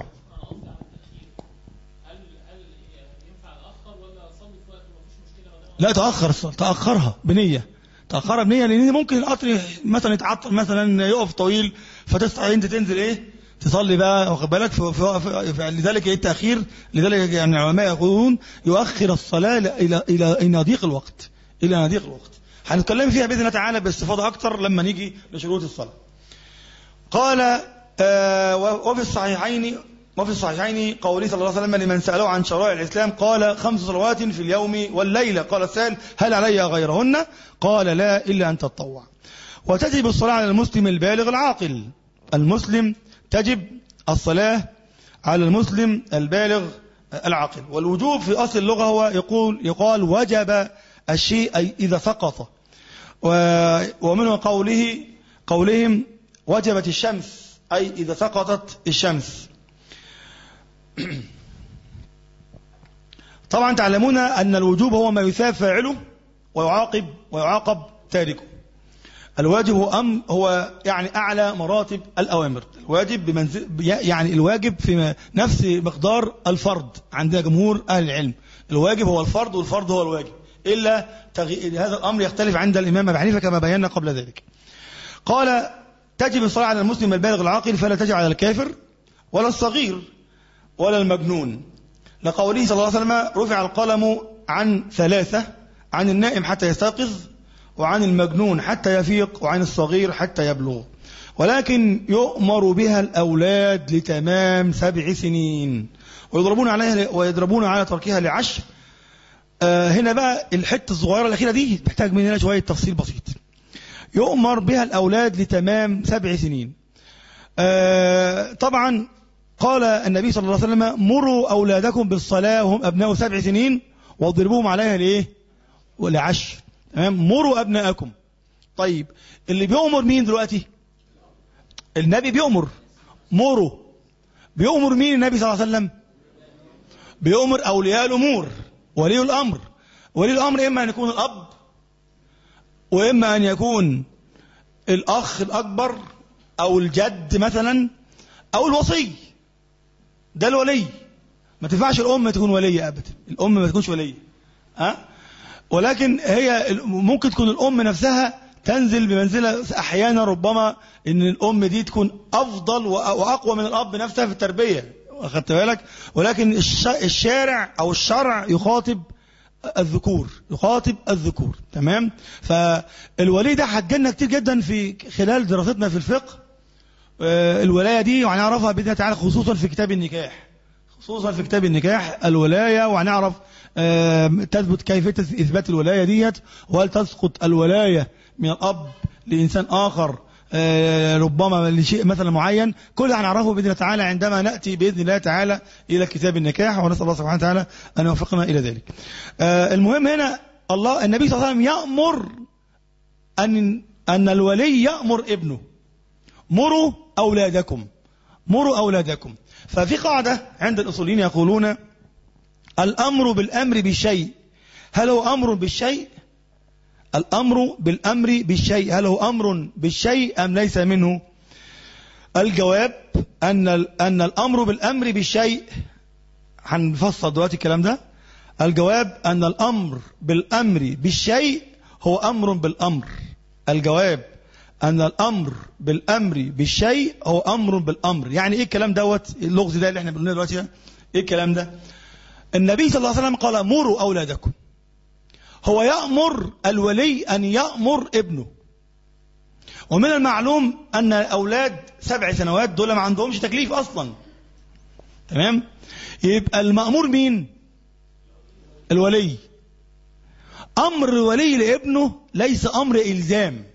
لا تأخر الصلاة تأخرها بنية تأخرها بنية لأن ممكن القطر مثلا يتعطل مثلا يقف طويل فتستطيع أنت تنزل إيه تصلي بقى واخد بالك ف- ف- ف- لذلك إيه التأخير لذلك يعني العلماء يقولون يؤخر الصلاة إلى إلى إلى ضيق الوقت إلى ضيق الوقت هنتكلم فيها بإذن الله تعالى باستفاضة أكتر لما نيجي لشروط الصلاة قال آه وفي الصحيحين وفي الصحيحين قوله صلى الله عليه وسلم لمن سأله عن شرائع الإسلام قال خمس صلوات في اليوم والليلة قال السائل هل علي غيرهن قال لا إلا أن تتطوع وتجب الصلاة على المسلم البالغ العاقل المسلم تجب الصلاة على المسلم البالغ العاقل والوجوب في أصل اللغة هو يقول يقال وجب الشيء أي إذا سقط و- ومنه قوله قولهم وجبت الشمس أي إذا سقطت الشمس طبعا تعلمون أن الوجوب هو ما يثاب فاعله ويعاقب ويعاقب تاركه الواجب هو أم هو يعني أعلى مراتب الأوامر الواجب بمنزل يعني الواجب في نفس مقدار الفرض عند جمهور أهل العلم الواجب هو الفرض والفرض هو الواجب إلا تغي... هذا الأمر يختلف عند الإمام أبي حنيفة كما بينا قبل ذلك قال تجب الصلاة على المسلم البالغ العاقل فلا تجب على الكافر ولا الصغير ولا المجنون لقوله صلى الله عليه وسلم رفع القلم عن ثلاثة عن النائم حتى يستيقظ وعن المجنون حتى يفيق وعن الصغير حتى يبلغ ولكن يؤمر بها الأولاد لتمام سبع سنين ويضربون عليها ويضربون على تركها لعشر آه هنا بقى الحتة الصغيرة الأخيرة دي تحتاج مننا شوية تفصيل بسيط يؤمر بها الأولاد لتمام سبع سنين آه طبعا قال النبي صلى الله عليه وسلم مروا أولادكم بالصلاة وهم أبناء سبع سنين واضربوهم عليها لإيه ولعشر تمام مروا أبناءكم طيب اللي بيؤمر مين دلوقتي النبي بيؤمر مروا بيؤمر مين النبي صلى الله عليه وسلم بيؤمر أولياء الأمور ولي الأمر ولي الأمر إما أن يكون الأب وإما أن يكون الأخ الأكبر أو الجد مثلا أو الوصي ده الولي ما تنفعش الأم تكون ولية أبدا الأم ما تكونش ولية أه؟ ولكن هي ممكن تكون الأم نفسها تنزل بمنزلة أحيانا ربما إن الأم دي تكون أفضل وأقوى من الأب نفسها في التربية أخذت بالك ولكن الشارع أو الشرع يخاطب الذكور يخاطب الذكور تمام فالولي ده هتجينا كتير جدا في خلال دراستنا في الفقه الولاية دي وهنعرفها بإذن الله تعالى خصوصا في كتاب النكاح خصوصا في كتاب النكاح الولاية وهنعرف تثبت كيفية إثبات الولاية ديت وهل تسقط الولاية من الأب لإنسان آخر ربما لشيء مثلا معين كل ده هنعرفه بإذن الله تعالى عندما نأتي بإذن الله تعالى إلى كتاب النكاح ونسأل الله سبحانه وتعالى أن يوفقنا إلى ذلك المهم هنا الله النبي صلى الله عليه وسلم يأمر أن أن الولي يأمر ابنه مروا أولادكم مروا أولادكم ففي قاعدة عند الأصوليين يقولون الأمر بالأمر بالشيء هل هو أمر بالشيء الأمر بالأمر بالشيء هل هو أمر بالشيء أم ليس منه الجواب أن, أن الأمر بالأمر بالشيء هنفصل دلوقتي الكلام ده الجواب أن الأمر بالأمر بالشيء هو أمر بالأمر الجواب أن الأمر بالأمر بالشيء هو أمر بالأمر يعني إيه الكلام دوت اللغز ده اللي احنا بنقوله دلوقتي إيه الكلام ده النبي صلى الله عليه وسلم قال مروا أولادكم هو يأمر الولي أن يأمر ابنه ومن المعلوم أن الأولاد سبع سنوات دول ما عندهمش تكليف أصلا تمام يبقى المأمور مين الولي أمر الولي لابنه ليس أمر إلزام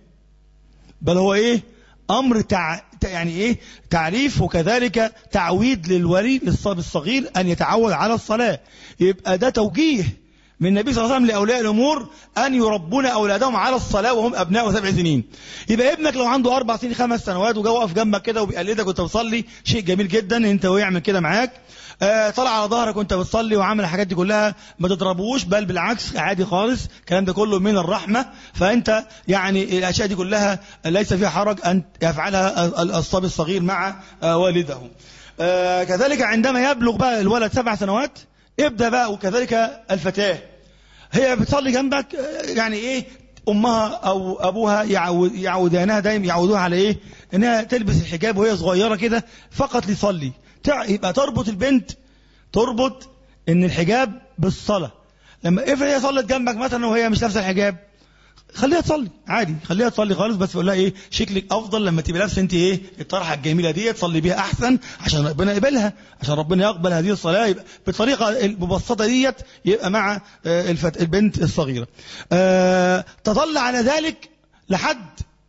بل هو إيه أمر تع... يعني إيه تعريف وكذلك تعويد للولي للصبي الصغير أن يتعود على الصلاة يبقى ده توجيه من النبي صلى الله عليه وسلم لأولياء الأمور أن يربون أولادهم على الصلاة وهم أبناء سبع سنين يبقى ابنك لو عنده أربع سنين خمس سنوات وجا واقف جنبك كده وبيقلدك وأنت بتصلي شيء جميل جدا أنت ويعمل كده معاك آه طلع على ظهرك وأنت بتصلي وعامل الحاجات دي كلها ما تضربوش بل بالعكس عادي خالص الكلام ده كله من الرحمة فأنت يعني الأشياء دي كلها ليس فيها حرج أن يفعلها الصبي الصغير مع آه والده آه كذلك عندما يبلغ بقى الولد سبع سنوات ابدأ بقى وكذلك الفتاة هي بتصلي جنبك يعني ايه امها او ابوها يعود يعودانها دايما يعودوها على ايه انها تلبس الحجاب وهي صغيره كده فقط لتصلي يبقى تربط البنت تربط ان الحجاب بالصلاه لما افرض هي صلت جنبك مثلا وهي مش لابسه الحجاب خليها تصلي عادي خليها تصلي خالص بس بقول لها ايه شكلك افضل لما تبقى لابسه انت ايه الطرحه الجميله دي تصلي بيها احسن عشان ربنا يقبلها عشان ربنا يقبل هذه الصلاه يبقى بالطريقه المبسطه ديت يبقى مع الفت... البنت الصغيره أه... تظل على ذلك لحد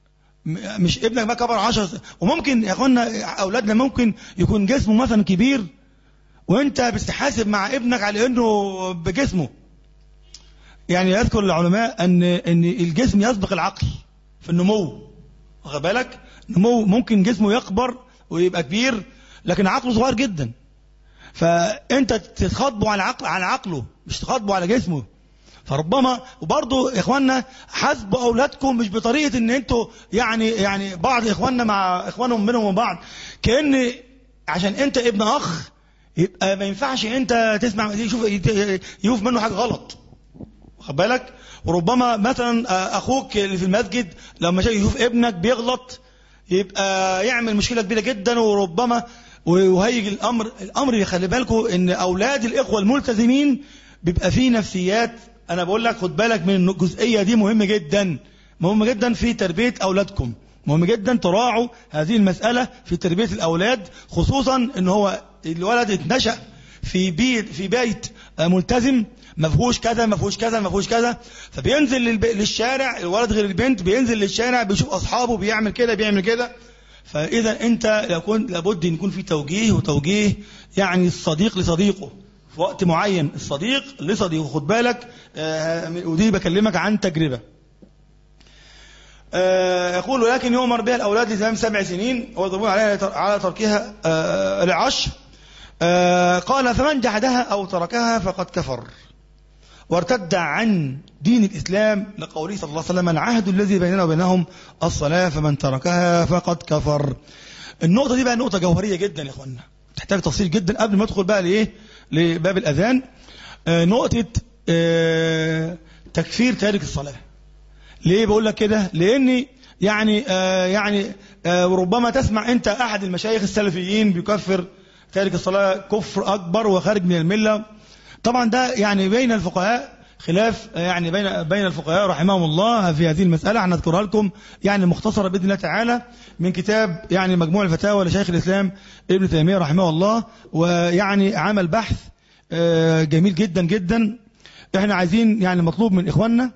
مش ابنك ما كبر 10 وممكن يا اخوانا اولادنا ممكن يكون جسمه مثلا كبير وانت بتحاسب مع ابنك على انه بجسمه يعني يذكر العلماء ان ان الجسم يسبق العقل في النمو واخد بالك نمو ممكن جسمه يكبر ويبقى كبير لكن عقله صغير جدا فانت تخاطبه على عقل على عقله مش تخاطبه على جسمه فربما وبرضه يا اخواننا حاسبوا اولادكم مش بطريقه ان انتوا يعني يعني بعض اخواننا مع اخوانهم منهم وبعض كان عشان انت ابن اخ يبقى ما ينفعش انت تسمع يشوف يشوف منه حاجه غلط واخد بالك وربما مثلا اخوك اللي في المسجد لما يشوف ابنك بيغلط يبقى يعمل مشكله كبيره جدا وربما وهيجي الامر الامر اللي خلي بالكم ان اولاد الاخوه الملتزمين بيبقى فيه نفسيات انا بقول لك خد بالك من الجزئيه دي مهمه جدا مهمه جدا في تربيه اولادكم مهم جدا تراعوا هذه المساله في تربيه الاولاد خصوصا ان هو الولد اتنشأ في بيت في بيت ملتزم ما فيهوش كذا ما فيهوش كذا ما فيهوش كذا فبينزل للب... للشارع الولد غير البنت بينزل للشارع بيشوف اصحابه بيعمل كده بيعمل كده فاذا انت يكون لابد ان يكون في توجيه وتوجيه يعني الصديق لصديقه في وقت معين الصديق لصديقه خد بالك آه ودي بكلمك عن تجربه آه يقول ولكن يؤمر بها الاولاد لتمام سبع سنين ويضربون عليها على تركها آه العشر آه قال فمن جحدها او تركها فقد كفر وارتد عن دين الإسلام لقوله صلى الله عليه وسلم العهد الذي بيننا وبينهم الصلاة فمن تركها فقد كفر النقطة دي بقى نقطة جوهرية جدا يا اخوانا تحتاج تفصيل جدا قبل ما ادخل بقى لايه لباب الأذان آه نقطة آه تكفير تارك الصلاة ليه بقول لك كده لأني يعني آه يعني آه ربما تسمع أنت أحد المشايخ السلفيين بيكفر تارك الصلاة كفر أكبر وخارج من الملة طبعا ده يعني بين الفقهاء خلاف يعني بين بين الفقهاء رحمهم الله في هذه المسألة هنذكرها لكم يعني مختصرة بإذن الله تعالى من كتاب يعني مجموع الفتاوى لشيخ الإسلام ابن تيمية رحمه الله ويعني عمل بحث جميل جدا جدا احنا عايزين يعني مطلوب من إخواننا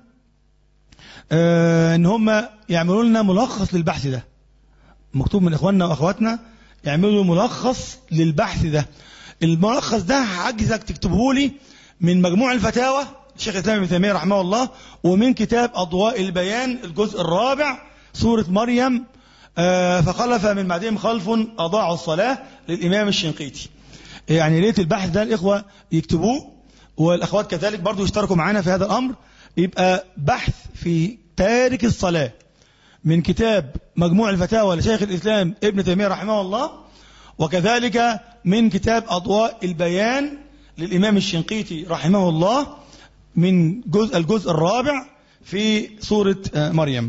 ان هم يعملوا لنا ملخص للبحث ده مكتوب من إخواننا وأخواتنا يعملوا ملخص للبحث ده الملخص ده عاجزك تكتبه لي من مجموع الفتاوى الشيخ الإسلام ابن تيمية رحمه الله ومن كتاب أضواء البيان الجزء الرابع سورة مريم آه فخلف من بعدهم خلف أضاعوا الصلاة للإمام الشنقيطي يعني ليت البحث ده الإخوة يكتبوه والأخوات كذلك برضو يشتركوا معنا في هذا الأمر يبقى بحث في تارك الصلاة من كتاب مجموع الفتاوى لشيخ الإسلام ابن تيمية رحمه الله وكذلك من كتاب أضواء البيان للإمام الشنقيطي رحمه الله من جزء الجزء الرابع في سورة مريم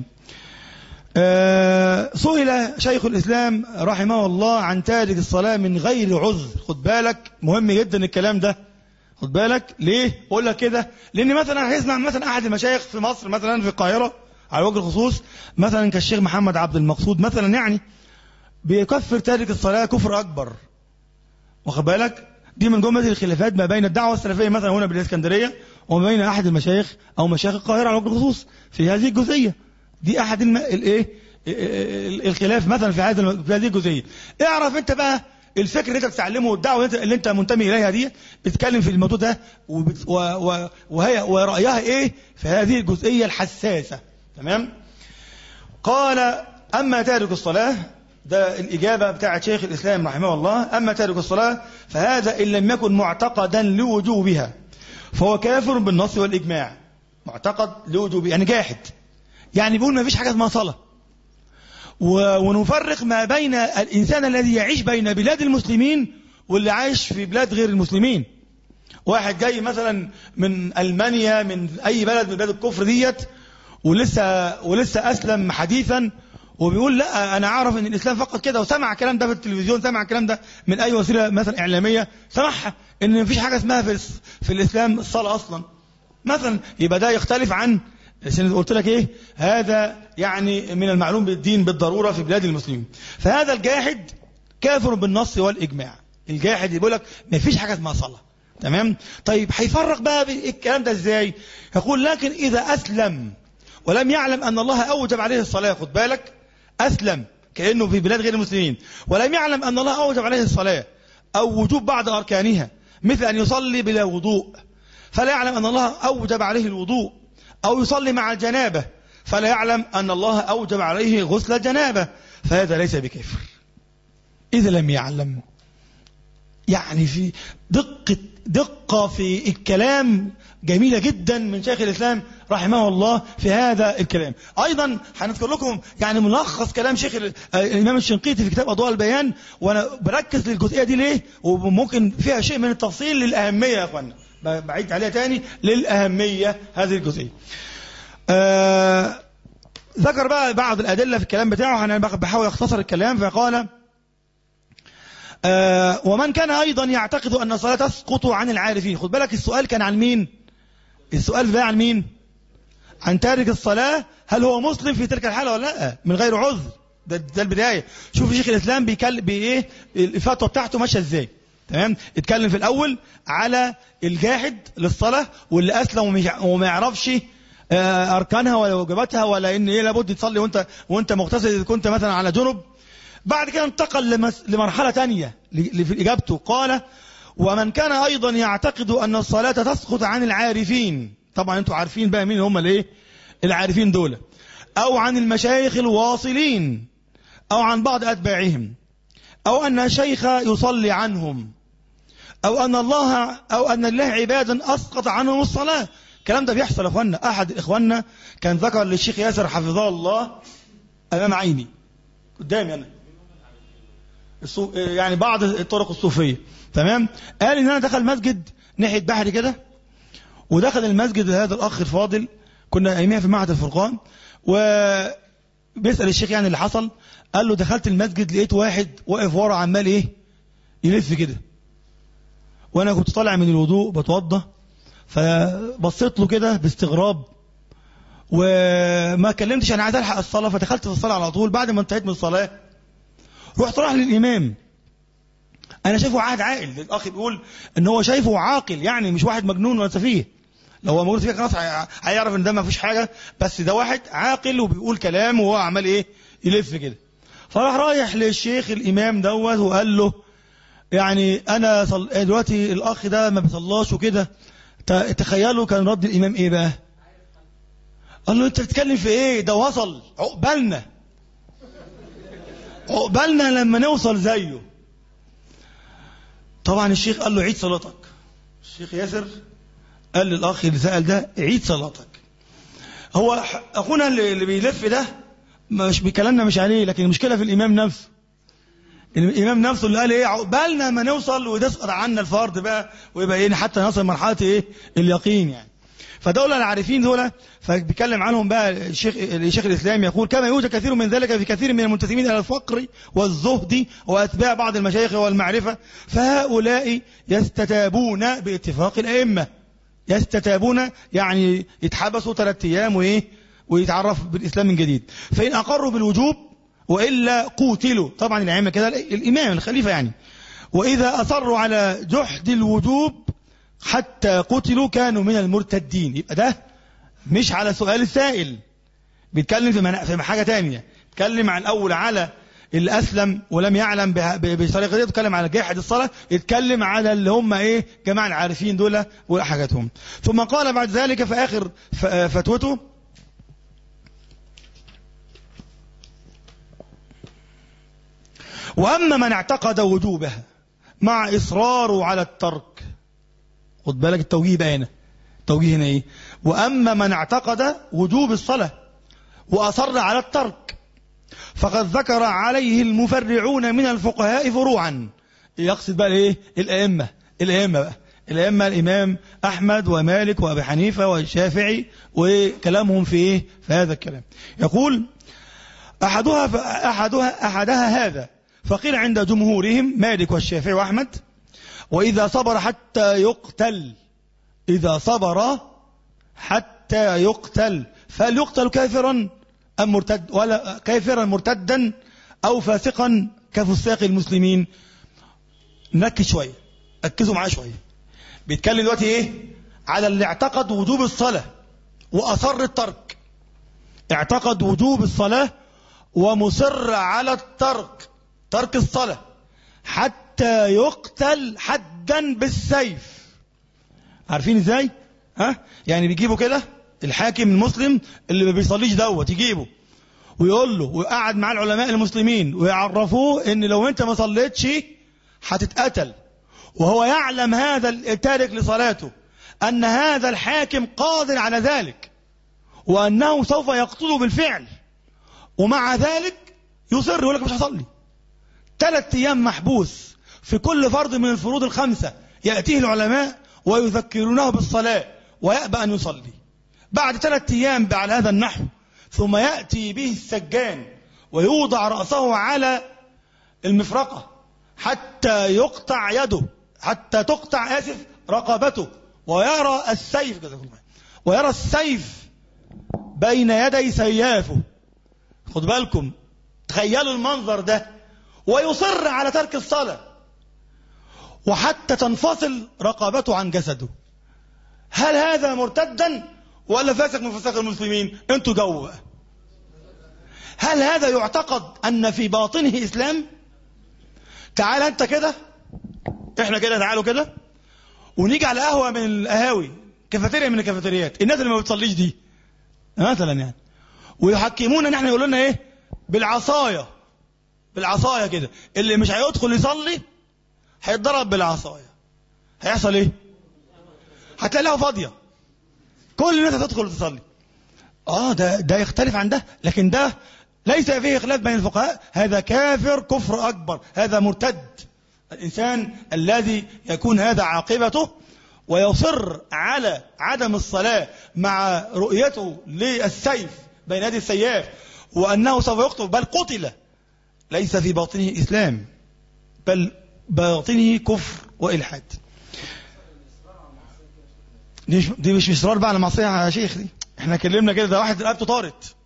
سئل شيخ الإسلام رحمه الله عن تارك الصلاة من غير عذر خد بالك مهم جدا الكلام ده خد بالك ليه بقول لك كده لأن مثلا هيسمع مثلا أحد المشايخ في مصر مثلا في القاهرة على وجه الخصوص مثلا كالشيخ محمد عبد المقصود مثلا يعني بيكفر تارك الصلاة كفر أكبر واخد بالك دي من جملة الخلافات ما بين الدعوة السلفية مثلا هنا بالإسكندرية وما بين أحد المشايخ أو مشايخ القاهرة على وجه الخصوص في هذه الجزئية دي أحد الم... الإيه الخلاف مثلا في هذه في هذه الجزئية اعرف أنت بقى الفكر اللي أنت بتتعلمه والدعوة اللي أنت منتمي إليها دي بتتكلم في الموضوع ده وبت... و... و... وهي ورأيها إيه في هذه الجزئية الحساسة تمام قال أما تارك الصلاة ده الإجابة بتاعت شيخ الإسلام رحمه الله أما تارك الصلاة فهذا إن لم يكن معتقدا لوجوبها فهو كافر بالنص والإجماع معتقد لوجوب يعني جاحد يعني بيقول ما فيش حاجة اسمها صلاة ونفرق ما بين الإنسان الذي يعيش بين بلاد المسلمين واللي عايش في بلاد غير المسلمين واحد جاي مثلا من ألمانيا من أي بلد من بلاد الكفر ديت ولسه ولسه أسلم حديثا وبيقول لا انا اعرف ان الاسلام فقط كده وسمع الكلام ده في التلفزيون سمع الكلام ده من اي وسيله مثلا اعلاميه سمعها ان مفيش حاجه اسمها في, في الاسلام الصلاه اصلا مثلا يبقى ده يختلف عن عشان قلت لك ايه هذا يعني من المعلوم بالدين بالضروره في بلاد المسلمين فهذا الجاحد كافر بالنص والاجماع الجاحد يقول لك مفيش حاجه اسمها صلاه تمام طيب هيفرق بقى الكلام ده ازاي يقول لكن اذا اسلم ولم يعلم ان الله اوجب عليه الصلاه خد بالك أسلم كأنه في بلاد غير المسلمين ولم يعلم أن الله أوجب عليه الصلاة أو وجوب بعض أركانها مثل أن يصلي بلا وضوء فلا يعلم أن الله أوجب عليه الوضوء أو يصلي مع الجنابة فلا يعلم أن الله أوجب عليه غسل الجنابة فهذا ليس بكفر إذا لم يعلم يعني في دقة دقة في الكلام جميلة جدا من شيخ الإسلام رحمه الله في هذا الكلام أيضا هنذكر لكم يعني ملخص كلام شيخ الإمام الشنقيطي في كتاب أضواء البيان وأنا بركز للجزئية دي ليه وممكن فيها شيء من التفصيل للأهمية يا أخوانا بعيد عليها تاني للأهمية هذه الجزئية آه ذكر بقى بعض الأدلة في الكلام بتاعه أنا بحاول أختصر الكلام فقال آه ومن كان أيضا يعتقد أن الصلاة تسقط عن العارفين خد بالك السؤال كان عن مين السؤال ده عن مين عن تارك الصلاة هل هو مسلم في تلك الحالة ولا لا من غير عذر ده, ده البداية شوف شيخ الإسلام بيكلم بإيه الفتوى بتاعته ماشية إزاي تمام اتكلم في الأول على الجاحد للصلاة واللي أسلم وما يعرفش أركانها ولا واجباتها ولا إن إيه لابد تصلي وأنت وأنت مغتسل إذا كنت مثلا على جنب بعد كده انتقل لمرحلة تانية في إجابته قال ومن كان أيضا يعتقد أن الصلاة تسقط عن العارفين طبعا أنتم عارفين بقى مين هم الايه العارفين دول أو عن المشايخ الواصلين أو عن بعض أتباعهم أو أن شيخ يصلي عنهم أو أن الله أو أن الله عبادا أسقط عنهم الصلاة الكلام ده بيحصل يا اخوانا احد اخواننا كان ذكر للشيخ ياسر حفظه الله امام عيني قدامي انا الصو... يعني بعض الطرق الصوفيه تمام قال ان انا دخل مسجد ناحيه بحري كده ودخل المسجد هذا الاخ الفاضل كنا ايامها في معهد الفرقان وبيسال الشيخ يعني اللي حصل قال له دخلت المسجد لقيت واحد واقف ورا عمال ايه يلف كده وانا كنت طالع من الوضوء بتوضى فبصيت له كده باستغراب وما كلمتش انا عايز الحق الصلاه فدخلت في الصلاه على طول بعد ما انتهيت من الصلاه رحت راح للامام انا شايفه عهد عاقل الاخ بيقول ان هو شايفه عاقل يعني مش واحد مجنون ولا سفيه لو هو موجود فيه خلاص هي- هيعرف ان ده ما فيش حاجه بس ده واحد عاقل وبيقول كلام وهو عمال ايه يلف كده فراح رايح للشيخ الامام دوت وقال له يعني انا صل... دلوقتي الاخ ده ما بيصلاش وكده ت- تخيلوا كان رد الامام ايه بقى قال له انت بتتكلم في ايه ده وصل عقبالنا عقبالنا لما نوصل زيه طبعا الشيخ قال له عيد صلاتك الشيخ ياسر قال للاخ اللي سال ده عيد صلاتك هو ح- اخونا اللي اللي بيلف ده مش بكلامنا مش عليه لكن المشكله في الامام نفسه الامام نفسه اللي قال ايه عقبالنا ما نوصل وتسقط عنا الفرض بقى ويبقى ايه حتى نصل مرحله ايه اليقين يعني فدول العارفين دول فبيتكلم عنهم بقى الشيخ الشيخ الاسلام يقول كما يوجد كثير من ذلك في كثير من المنتسبين الى الفقر والزهد واتباع بعض المشايخ والمعرفه فهؤلاء يستتابون باتفاق الائمه يستتابون يعني يتحبسوا ثلاث ايام وايه ويتعرف بالاسلام من جديد فان اقروا بالوجوب والا قوتلوا طبعا الائمه كده الامام الخليفه يعني واذا اصروا على جحد الوجوب حتى قتلوا كانوا من المرتدين يبقى ده مش على سؤال السائل بيتكلم في, منا... في حاجه تانية بيتكلم عن الاول على اللي اسلم ولم يعلم به- ب- بطريقه دي يتكلم على جاحد الصلاه يتكلم على اللي هم ايه جماعه العارفين دول وحاجاتهم ثم قال بعد ذلك في اخر ف- فتوته واما من اعتقد وجوبها مع اصراره على الترك خد بالك التوجيه بقى هنا التوجيه هنا ايه واما من اعتقد وجوب الصلاه واصر على الترك فقد ذكر عليه المفرعون من الفقهاء فروعا يقصد بقى ايه الائمه الائمه بقى الائمه الامام احمد ومالك وابي حنيفه والشافعي وكلامهم في ايه في هذا الكلام يقول احدها احدها احدها هذا فقيل عند جمهورهم مالك والشافعي واحمد وإذا صبر حتى يقتل إذا صبر حتى يقتل فهل يقتل كافرا أم مرتد ولا كافرا مرتدا أو فاسقا كفساق المسلمين نركز شوية ركزوا معايا شوية بيتكلم دلوقتي إيه على اللي اعتقد وجوب الصلاة وأصر الترك اعتقد وجوب الصلاة ومصر على الترك ترك الصلاة حتى يقتل حدا بالسيف عارفين ازاي ها يعني بيجيبوا كده الحاكم المسلم اللي ما بيصليش دوت يجيبه ويقول له ويقعد مع العلماء المسلمين ويعرفوه ان لو انت ما صليتش هتتقتل وهو يعلم هذا التارك لصلاته ان هذا الحاكم قادر على ذلك وانه سوف يقتله بالفعل ومع ذلك يصر يقول لك مش هصلي ثلاث أيام محبوس في كل فرض من الفروض الخمسة يأتيه العلماء ويذكرونه بالصلاة ويأبى أن يصلي بعد ثلاث أيام على هذا النحو ثم يأتي به السجان ويوضع رأسه على المفرقة حتى يقطع يده حتى تقطع آسف رقبته ويرى السيف جزاكم الله ويرى السيف بين يدي سيافه خد بالكم تخيلوا المنظر ده ويصر على ترك الصلاة وحتى تنفصل رقبته عن جسده هل هذا مرتدا ولا فاسق من فساق المسلمين انتوا جو بقى هل هذا يعتقد ان في باطنه اسلام تعال انت كده احنا كده تعالوا كده ونيجي على قهوه من القهاوي كافيتيريا من الكافيتريات الناس اللي ما بتصليش دي مثلا يعني ويحكمونا ان احنا يقولوا لنا ايه بالعصايه بالعصايه كده اللي مش هيدخل يصلي هيتضرب بالعصايه هيحصل ايه هتلاقي لها فاضيه كل الناس هتدخل تصلي اه ده ده يختلف عن ده لكن ده ليس فيه خلاف بين الفقهاء هذا كافر كفر اكبر هذا مرتد الانسان الذي يكون هذا عاقبته ويصر على عدم الصلاة مع رؤيته للسيف بين يدي السياف وأنه سوف يقتل بل قتل ليس في باطنه إسلام بل باطنه كفر وإلحاد دي مش, دي مش إصرار بقى على معصية يا شيخ دي احنا كلمنا كده ده واحد رقبته طارت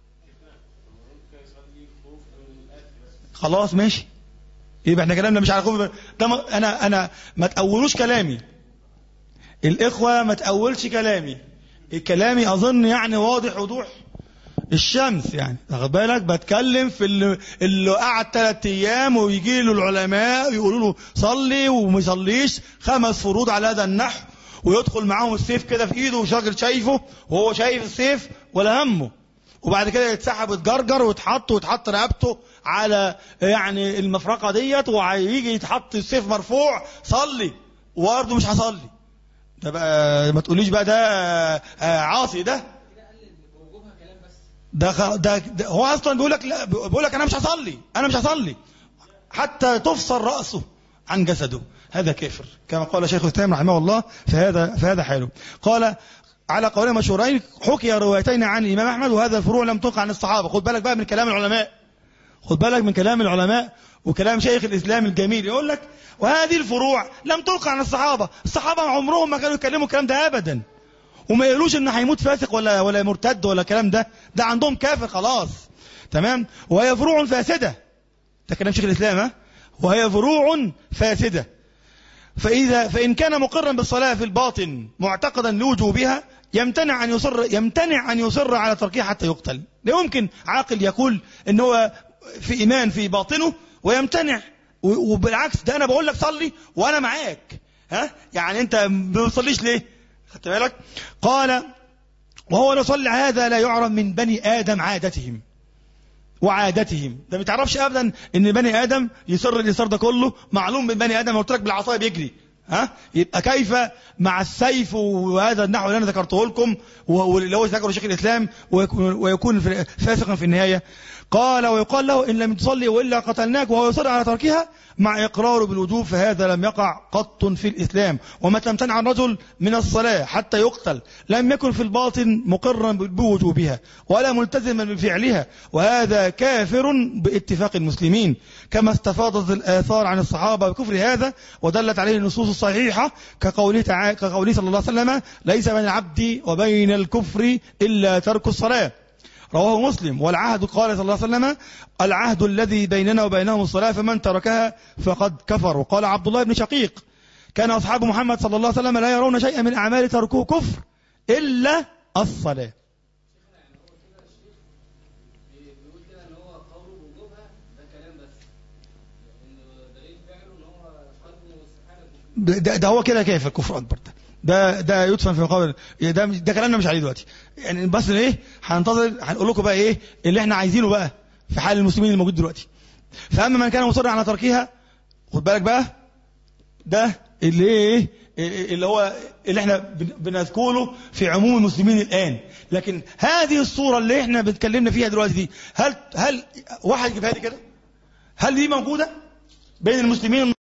خلاص ماشي يبقى احنا كلامنا مش على خوف ده ما انا انا ما تقولوش كلامي الاخوه ما تقولش كلامي كلامي اظن يعني واضح وضوح الشمس يعني واخد بالك بتكلم في اللي, اللي قعد ثلاث ايام ويجي له العلماء يقولوا له صلي وما يصليش خمس فروض على هذا النحو ويدخل معاهم السيف كده في ايده وشاغل شايفه وهو شايف السيف ولا همه وبعد كده يتسحب ويتجرجر ويتحط ويتحط رقبته على يعني المفرقه ديت وهيجي يتحط السيف مرفوع صلي وبرضه مش هصلي ده بقى ما تقوليش بقى ده عاصي ده ده, خ... ده, ده هو اصلا بيقول لك لا بيقول لك انا مش هصلي انا مش هصلي حتى تفصل راسه عن جسده هذا كافر كما قال شيخ الاسلام رحمه الله فهذا فهذا حاله قال على قولين مشهورين حكي روايتين عن الامام احمد وهذا الفروع لم تقع عن الصحابه خد بالك بقى من كلام العلماء خد بالك من كلام العلماء وكلام شيخ الاسلام الجميل يقول لك وهذه الفروع لم تلقى عن الصحابه الصحابه عمرهم ما كانوا يتكلموا الكلام ده ابدا وما يقولوش ان هيموت فاسق ولا ولا مرتد ولا الكلام ده ده عندهم كافر خلاص تمام وهي فروع فاسده ده كلام شيخ الاسلام ها وهي فروع فاسده فاذا فان كان مقرا بالصلاه في الباطن معتقدا لوجوبها يمتنع ان يصر يمتنع ان يصر على تركها حتى يقتل لا يمكن عاقل يقول ان هو في ايمان في باطنه ويمتنع وبالعكس ده انا بقول لك صلي وانا معاك ها يعني انت ما بتصليش ليه خدت بالك قال وهو يصلي هذا لا يعرف من بني ادم عادتهم وعادتهم ده ما تعرفش ابدا ان بني ادم يصر اليسار ده كله معلوم من بني ادم قلت لك بالعصايه بيجري ها يبقى كيف مع السيف وهذا النحو اللي انا ذكرته لكم واللي هو ذكره شيخ الاسلام ويكون فاسقا في النهايه قال ويقال له ان لم تصلي والا قتلناك وهو يصر على تركها مع اقراره بالوجوب فهذا لم يقع قط في الاسلام ومتى امتنع الرجل من الصلاه حتى يقتل لم يكن في الباطن مقرا بوجوبها ولا ملتزما بفعلها وهذا كافر باتفاق المسلمين كما استفاضت الاثار عن الصحابه بكفر هذا ودلت عليه النصوص الصحيحه كقوله تعالى كقوله صلى الله عليه وسلم ليس بين العبد وبين الكفر الا ترك الصلاه رواه مسلم والعهد قال صلى الله عليه وسلم العهد الذي بيننا وبينهم الصلاة فمن تركها فقد كفر وقال عبد الله بن شقيق كان أصحاب محمد صلى الله عليه وسلم لا يرون شيئا من أعمال تركوه كفر إلا الصلاة ده, ده هو كده كيف الكفر أكبر ده ده ده يدفن في مقابل ده ده كلامنا مش عليه دلوقتي يعني بس ايه هننتظر هنقول لكم بقى ايه اللي احنا عايزينه بقى في حال المسلمين الموجود دلوقتي فاما من كان مصر على تركها خد بالك بقى ده اللي ايه اللي هو اللي احنا بنذكره في عموم المسلمين الان لكن هذه الصوره اللي احنا بنتكلمنا فيها دلوقتي دي هل هل واحد يجيبها لي كده هل دي موجوده بين المسلمين